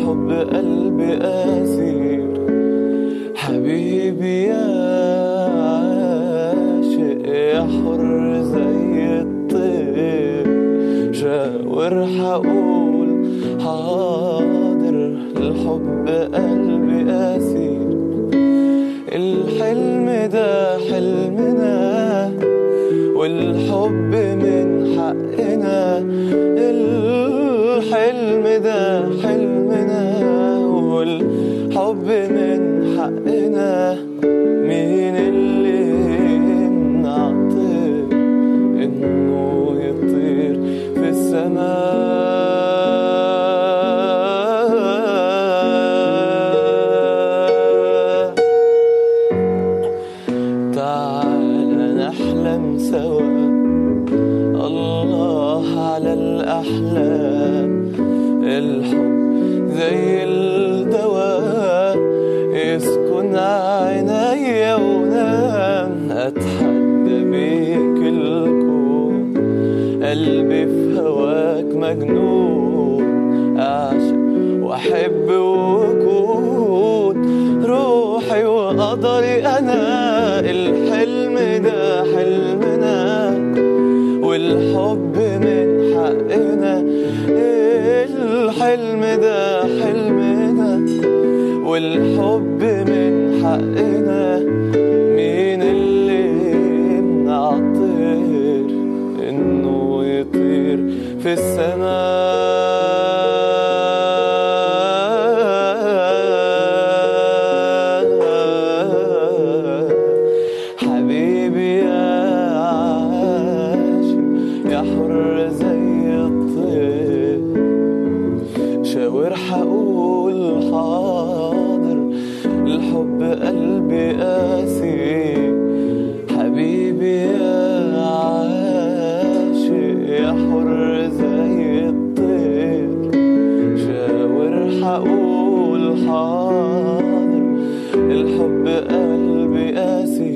الحب قلبي أسير حبيبي يا عاشق يا حر زي الطير شاور حقول حاضر الحب قلبي أسير الحلم ده حلمنا والحب من حقنا الحلم ده حلمنا والحب من حقنا مين اللي يمنع طير انه يطير في السماء تعال نحلم سوا الله على الأحلام الحب زي الدواء يسكن عيني ونام أتحدى بيك الكون قلبي في هواك مجنون أعشق وأحب وأكون روحي وقدري أنا الحلم ده حلمنا والحب من حقنا الحلم ده حلمنا والحب من حقنا مين اللي يمنع الطير انه يطير في السماء حبيبي يا عاشق يا حر زي الطير شاور حقول حاضر الحب قلبي قاسي حبيبي يا عاشق يا حر زي الطير شاور حقول حاضر الحب قلبي قاسي